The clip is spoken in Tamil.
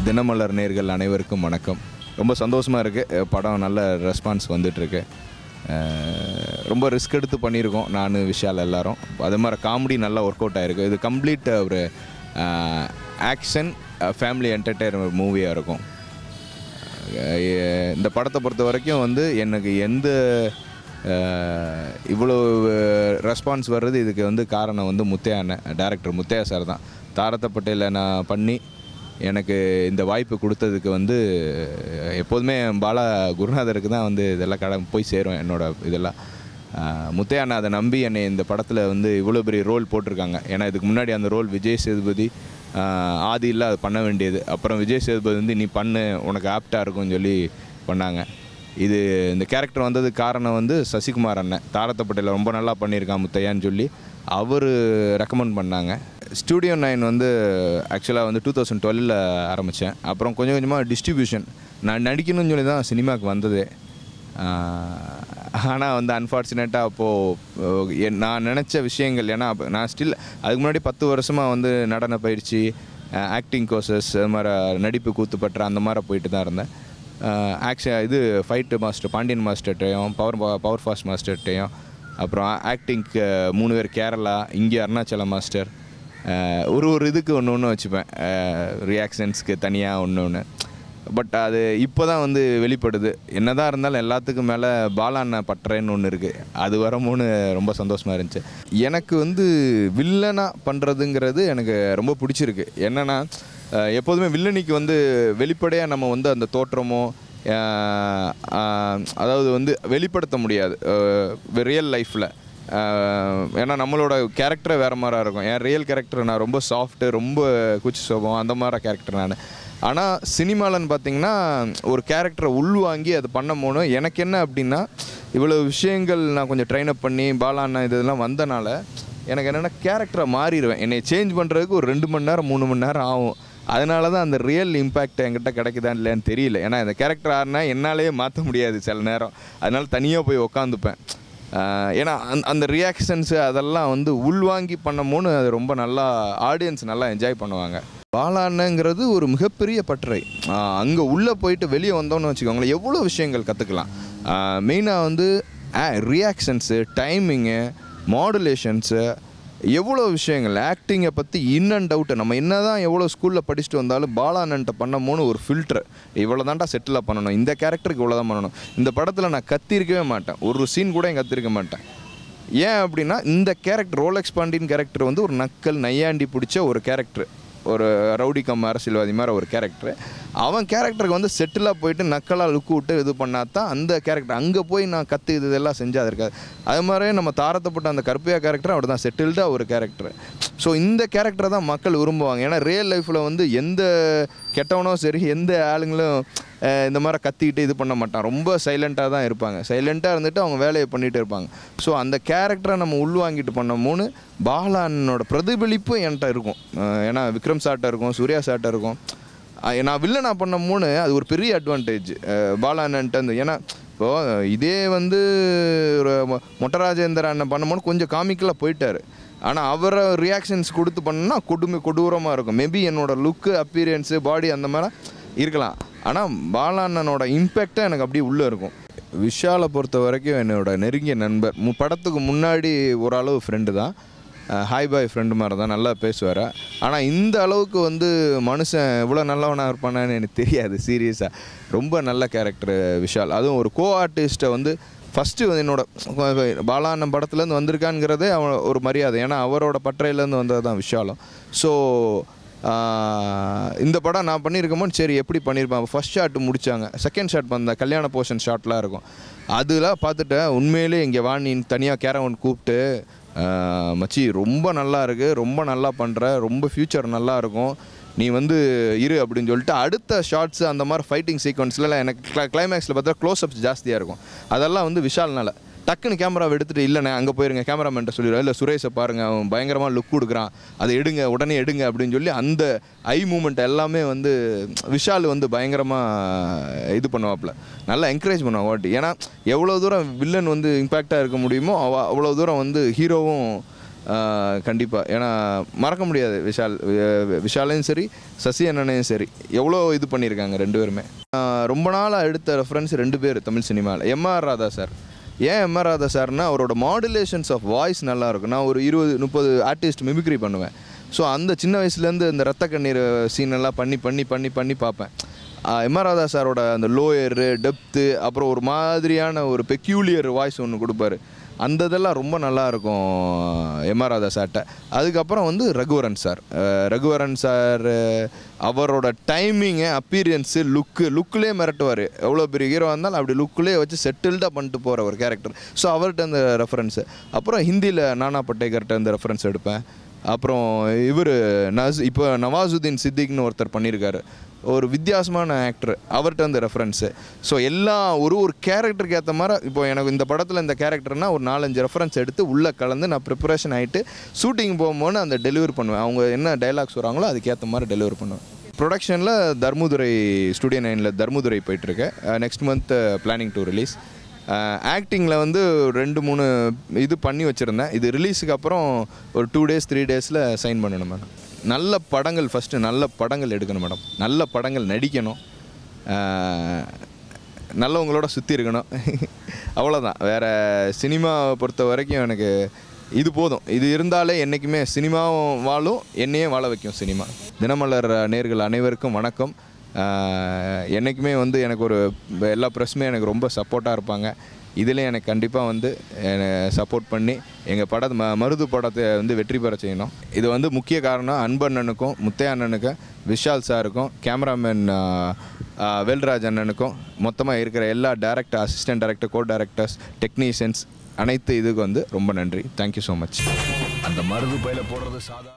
தினமலர் நேர்கள் அனைவருக்கும் வணக்கம் ரொம்ப சந்தோஷமாக இருக்குது படம் நல்ல ரெஸ்பான்ஸ் வந்துட்டுருக்கு ரொம்ப ரிஸ்க் எடுத்து பண்ணியிருக்கோம் நான் விஷால் எல்லாரும் அது மாதிரி காமெடி நல்லா ஒர்க் அவுட் ஆகிருக்கு இது கம்ப்ளீட் ஒரு ஆக்ஷன் ஃபேமிலி என்டர்டெயின்மெண்ட் மூவியாக இருக்கும் அஹ் இந்த படத்தை பொறுத்த வரைக்கும் வந்து எனக்கு எந்த அஹ், இவ்வளோ ரெஸ்பான்ஸ் வர்றது இதுக்கு வந்து காரணம் வந்து முத்தையா அண்ணன் டேரக்டர் முத்தையா சார் தான் தாரத்தை பட்டேல நான் பண்ணி எனக்கு இந்த வாய்ப்பு கொடுத்ததுக்கு வந்து அஹ், எப்போதுமே பாலா குருநாதருக்கு தான் வந்து இதெல்லாம் கட போய் சேரும் என்னோட இதெல்லாம் அஹ், முத்தையா அண்ணா அதை நம்பி என்னை இந்த படத்தில் வந்து இவ்வளோ பெரிய ரோல் போட்டிருக்காங்க ஏன்னா இதுக்கு முன்னாடி அந்த ரோல் விஜய் சேதுபதி ஆஹ் ஆதி இல்லை அது பண்ண வேண்டியது அப்புறம் விஜய் சேதுபதி வந்து நீ பண்ணு உனக்கு ஆப்டாக இருக்கும்னு சொல்லி பண்ணாங்க இது இந்த கேரக்டர் வந்ததுக்கு காரணம் வந்து சசிகுமார் அண்ணன் தாரத்தை பட்டேல ரொம்ப நல்லா பண்ணியிருக்கான் முத்தையான்னு சொல்லி அவர் ரெக்கமெண்ட் பண்ணாங்க ஸ்டூடியோ நைன் வந்து ஆக்சுவலாக வந்து டூ தௌசண்ட் டுவெலில் ஆரம்பித்தேன் அப்புறம் கொஞ்சம் கொஞ்சமாக டிஸ்ட்ரிபியூஷன் நான் நடிக்கணும்னு சொல்லி தான் சினிமாவுக்கு வந்ததே ஆனால் வந்து அன்ஃபார்ச்சுனேட்டாக அப்போது நான் நினச்ச விஷயங்கள் ஏன்னா அப்ப நான் ஸ்டில் அதுக்கு முன்னாடி பத்து வருஷமாக வந்து நடன பயிற்சி ஆக்டிங் கோர்சஸ் அது மாதிரி நடிப்பு கூத்துப்பற்ற அந்த மாதிரி போயிட்டு தான் இருந்தேன் ஆக்ஷன் இது ஃபைட்டு மாஸ்டர் பாண்டியன் மாஸ்டர்கிட்டையும் பவர் பவர் ஃபாஸ்ட் மாஸ்டர்கிட்டையும் அப்புறம் ஆக்டிங்க்கு மூணு பேர் கேரளா இங்கே அருணாச்சலம் மாஸ்டர் அஹ் ஒரு ஒரு இதுக்கு ஒன்று ஒன்று வச்சுப்பேன் ரியாக்ஷன்ஸ்க்கு தனியாக ஒன்று ஒன்று பட் அது இப்போ தான் வந்து வெளிப்படுது என்னதான் இருந்தாலும் எல்லாத்துக்கும் மேலே பாலாண்ணா பற்றேன்னு ஒன்று இருக்குது அது வரமோன்னு ரொம்ப சந்தோஷமாக இருந்துச்சு எனக்கு வந்து வில்லனாக பண்ணுறதுங்கிறது எனக்கு ரொம்ப பிடிச்சிருக்கு என்னென்னா அஹ், எப்போதுமே வில்லனிக்கு வந்து வெளிப்படையாக நம்ம வந்து அந்த தோற்றமோ அஹ், அஹ், அதாவது வந்து வெளிப்படுத்த முடியாது ரியல் லைஃப்பில் ஏன்னா நம்மளோட கேரக்டரே வேறு மாதிரி இருக்கும் என் ரியல் கேரக்டர் நான் ரொம்ப சாஃப்ட்டு ரொம்ப குச்சி சோபம் அந்த மாதிரி கேரக்டர் நான் ஆனால் சினிமாலன்னு பார்த்தீங்கன்னா ஒரு கேரக்டரை உள்வாங்கி அது பண்ணும் போது எனக்கு என்ன அப்படின்னா இவ்வளோ விஷயங்கள் நான் கொஞ்சம் ட்ரெயின் அப் பண்ணி பாலாண்ணா இதெல்லாம் வந்தனால எனக்கு என்னென்னா கேரக்டரை மாறிடுவேன் என்னை சேஞ்ச் பண்ணுறதுக்கு ஒரு ரெண்டு மணி நேரம் மூணு மணி நேரம் ஆகும் அதனால தான் அந்த ரியல் இம்பேக்ட் என்கிட்ட கிடைக்குதா இல்லையான்னு தெரியல ஏன்னா இந்த கேரக்டர் ஆறுனா என்னாலேயே மாற்ற முடியாது சில நேரம் அதனால தனியாக போய் உக்காந்துப்பேன் ஆஹ் ஏன்னா அந்த அந்த ரியாக்ஷன்ஸு அதெல்லாம் வந்து உள்வாங்கி பண்ணும்போது அது ரொம்ப நல்லா ஆடியன்ஸ் நல்லா என்ஜாய் பண்ணுவாங்க பாலாண்ணங்கிறது ஒரு மிகப்பெரிய பற்றை அங்கே உள்ளே போயிட்டு வெளியே வந்தோம்னு வச்சுக்கோங்களேன் எவ்வளோ விஷயங்கள் கற்றுக்கலாம் மெயினாக வந்து ரியாக்ஷன்ஸு டைமிங்கு மாடுலேஷன்ஸு எவ்வளோ விஷயங்கள் ஆக்டிங்கை பற்றி இன் அண்ட் அவுட்டு நம்ம என்ன தான் எவ்வளோ ஸ்கூலில் படிச்சுட்டு வந்தாலும் பாலானன்ட்ட பண்ணமோன்னு ஒரு ஃபில்டர் இவ்வளோ தான்டா செட்டில் பண்ணணும் இந்த கேரக்டருக்கு இவ்வளோ தான் பண்ணணும் இந்த படத்தில் நான் கத்திருக்கவே மாட்டேன் ஒரு சீன் கூட என் கத்திருக்க மாட்டேன் ஏன் அப்படின்னா இந்த கேரக்டர் ரோலெக்ஸ் பாண்டியன் கேரக்டர் வந்து ஒரு நக்கல் நையாண்டி பிடிச்ச ஒரு கேரக்டர் ஒரு ரவுடி கம் அரசியல்வாதி மாதிரி ஒரு கேரக்டர் அவன் கேரக்டருக்கு வந்து செட்டிலாக போயிட்டு நக்கலாக லுக்கு விட்டு இது பண்ணா தான் அந்த கேரக்டர் அங்கே போய் நான் கற்று இது இதெல்லாம் செஞ்சா அது இருக்காது அது மாதிரி நம்ம தாரத்தப்பட்ட அந்த கருப்பையா கேரக்டர் அவர் தான் செட்டில்டாக ஒரு கேரக்டர் ஸோ இந்த கேரக்டரை தான் மக்கள் விரும்புவாங்க ஏன்னா ரியல் லைஃப்பில் வந்து எந்த கெட்டவனோ சரி எந்த ஆளுங்களும் அஹ், இந்த மாதிரி கத்திக்கிட்டு இது பண்ண மாட்டான் ரொம்ப சைலண்ட்டாக தான் இருப்பாங்க சைலண்ட்டாக இருந்துட்டு அவங்க வேலையை பண்ணிகிட்டு இருப்பாங்க ஸோ அந்த கேரக்டரை நம்ம உள்வாங்கிட்டு பண்ணமோன்னு பாலானோட பிரதிபலிப்பு என்கிட்ட இருக்கும் அஹ், ஏன்னா விக்ரம் சார்ட்ட இருக்கும் சூர்யா சார்ட்ட இருக்கும் அஹ், நான் வில்லனா பண்ணமோன்னு அது ஒரு பெரிய அட்வான்டேஜ் பாலானன்ட்டு அந்த ஏன்னா இப்போது இதே வந்து ஒரு மொ- மொட்டராஜேந்திர அண்ணன் பண்ணும்போது கொஞ்சம் காமிக்கலாக போயிட்டார் ஆனால் அவரை ரியாக்ஷன்ஸ் கொடுத்து பண்ணா கொடுமை கொடூரமாக இருக்கும் மேபி என்னோட லுக்கு அப்பீரியன்ஸு பாடி அந்த மாதிரி இருக்கலாம் ஆனால் பாலாண்ணனோட இம்பேக்டாக எனக்கு அப்படியே உள்ளே இருக்கும் விஷாலை பொறுத்த வரைக்கும் என்னோட நெருங்கிய நண்பர் மு படத்துக்கு முன்னாடி ஓரளவு ஃப்ரெண்டு தான் ஹாய் பாய் ஃப்ரெண்டு மாதிரி தான் நல்லா பேசுவார் ஆனால் இந்த அளவுக்கு வந்து மனுஷன் இவ்வளோ நல்லவனாக இருப்பானான்னு எனக்கு தெரியாது சீரியஸாக ரொம்ப நல்ல கேரக்டர் விஷால் அதுவும் ஒரு கோ ஆர்டிஸ்ட்டை வந்து ஃபஸ்ட்டு வந்து என்னோட பாலாண்ணன் படத்துலேருந்து வந்திருக்காங்கிறதே அவன் ஒரு மரியாதை ஏன்னா அவரோட பற்றையிலேருந்து வந்தது தான் விஷாலம் ஸோ இந்த படம் நான் பண்ணியிருக்கமோ சரி எப்படி பண்ணியிருப்பேன் ஃபஸ்ட் ஷாட் முடித்தாங்க செகண்ட் ஷாட் அந்த கல்யாண போர்ஷன் ஷாட்லாம் இருக்கும் அதெல்லாம் பார்த்துட்டு உண்மையிலே இங்கே வாணின்னு தனியாக கேரவன் கூப்பிட்டு ஆஹ், மச்சி ரொம்ப நல்லா இருக்குது ரொம்ப நல்லா பண்ணுற ரொம்ப ஃப்யூச்சர் நல்லா இருக்கும் நீ வந்து இரு அப்படின்னு சொல்லிட்டு அடுத்த ஷார்ட்ஸ் அந்த மாதிரி ஃபைட்டிங் சீக்வன்ஸ்லாம் எனக்கு கிளைமேக்ஸில் பார்த்தா க்ளோஸ்அப்ஸ் ஜாஸ்தியாக இருக்கும் அதெல்லாம் வந்து விஷால்னால டக்குன்னு கேமராவை எடுத்துகிட்டு இல்லைண்ணே அங்கே போயிருங்க கேமராமேன்ட்ட சொல்லிடுவேன் இல்லை சுரேஷை பாருங்கள் அவன் பயங்கரமாக லுக் கொடுக்குறான் அதை எடுங்க உடனே எடுங்க அப்படின்னு சொல்லி அந்த ஐ மூமெண்ட் எல்லாமே வந்து விஷால் வந்து பயங்கரமாக இது பண்ணுவாப்புல நல்லா என்கரேஜ் பண்ணுவான் வாட்டி ஏன்னா எவ்வளோ தூரம் வில்லன் வந்து இம்பேக்டாக இருக்க முடியுமோ அவ அவ்வளோ தூரம் வந்து ஹீரோவும் கண்டிப்பாக ஏன்னா மறக்க முடியாது விஷால் வி- விஷாலையும் சரி சசி அண்ணனையும் சரி எவ்வளோ இது பண்ணியிருக்காங்க ரெண்டு பேருமே ஆஹ் ரொம்ப நாளாக எடுத்த ரெஃபரன்ஸ் ரெண்டு பேர் தமிழ் சினிமாவில் எம்ஆர் ராதா சார் ஏன் எம்ஆர் ராதா சார்னா அவரோட மாடுலேஷன்ஸ் ஆஃப் வாய்ஸ் நல்லா இருக்கும் நான் ஒரு இருபது முப்பது ஆர்டிஸ்ட் மிமிக்ரி பண்ணுவேன் ஸோ அந்த சின்ன வயசுலேருந்து இந்த ரத்த கண்ணீர் சீன் எல்லாம் பண்ணி பண்ணி பண்ணி பண்ணி பார்ப்பேன் எம்ஆர் ராதா சாரோட அந்த லோயரு டெப்த்து அப்புறம் ஒரு மாதிரியான ஒரு பெக்யூலியர் வாய்ஸ் ஒன்று கொடுப்பாரு அந்த இதெல்லாம் ரொம்ப நல்லா இருக்கும் எம்ஆர் ராதா சார்கிட்ட அதுக்கப்புறம் வந்து ரகுவரன் சார் அஹ் ரகுவரன் சார் அவரோட டைமிங்கு அப்பீரியன்ஸு லுக்கு லுக்குலேயே மிரட்டுவார் எவ்வளோ பெரிய ஹீரோ இருந்தாலும் அப்படி லுக்குலேயே வச்சு செட்டில்டாக பண்ணிட்டு போகிற ஒரு கேரக்டர் ஸோ அவர்கிட்ட அந்த ரெஃபரன்ஸு அப்புறம் ஹிந்தியில் நானா பட்டேகர்கிட்ட அந்த ரெஃபரன்ஸ் எடுப்பேன் அப்புறம் இவர் நஸ் இப்போ நவாசுதீன் சித்திக்னு ஒருத்தர் பண்ணியிருக்காரு ஒரு வித்தியாசமான ஆக்டர் அவர்கிட்ட அந்த ரெஃபரன்ஸு ஸோ எல்லா ஒரு ஒரு கேரக்டருக்கு ஏற்ற மாதிரி இப்போ எனக்கு இந்த படத்தில் இந்த கேரக்டர்னால் ஒரு நாலஞ்சு ரெஃபரன்ஸ் எடுத்து உள்ளே கலந்து நான் ப்ரிப்பரேஷன் ஆகிட்டு ஷூட்டிங் போகும்போது அந்த டெலிவரி பண்ணுவேன் அவங்க என்ன டைலாக்ஸ் வராங்களோ அதுக்கேற்ற மாதிரி டெலிவரி பண்ணுவேன் ப்ரொடக்ஷனில் தர்மதுரை ஸ்டுடியோ நைனில் தர்மதுரை போயிட்டுருக்கேன் next month planning to release ஆக்டிங்கில் வந்து ரெண்டு மூணு இது பண்ணி வச்சுருந்தேன் இது ரிலீஸுக்கு அப்புறம் ஒரு டூ டேஸ் த்ரீ டேஸில் சைன் பண்ணணும் மேடம் நல்ல படங்கள் ஃபஸ்ட்டு நல்ல படங்கள் எடுக்கணும் மேடம் நல்ல படங்கள் நடிக்கணும் ஆஹ், நல்லவங்களோட சுற்றி இருக்கணும் அவ்வளோதான் வேறு சினிமாவை பொறுத்த வரைக்கும் எனக்கு இது போதும் இது இருந்தாலே என்றைக்குமே சினிமாவும் வாழும் என்னையே வாழ வைக்கும் சினிமா தினமலர் நேர்கள் அனைவருக்கும் வணக்கம் ஆஹ், என்றைக்குமே வந்து எனக்கு ஒரு எல்லா ப்ரெஸ்ஸுமே எனக்கு ரொம்ப சப்போர்ட்டாக இருப்பாங்க இதில் எனக்கு கண்டிப்பாக வந்து சப்போர்ட் பண்ணி எங்கள் படத்தை ம மருது படத்தை வந்து வெற்றி பெற செய்யணும் இது வந்து முக்கிய காரணம் அன்பண்ணனுக்கும் முத்தைய அண்ணனுக்கும் விஷால் சாருக்கும் கேமராமேன் வேல்ராஜ் அண்ணனுக்கும் மொத்தமாக இருக்கிற எல்லா director assistant director co directors technicians அனைத்து இதுக்கு வந்து ரொம்ப நன்றி தேங்க்யூ ஸோ மச் அந்த மருது பையில போடுறது சாதா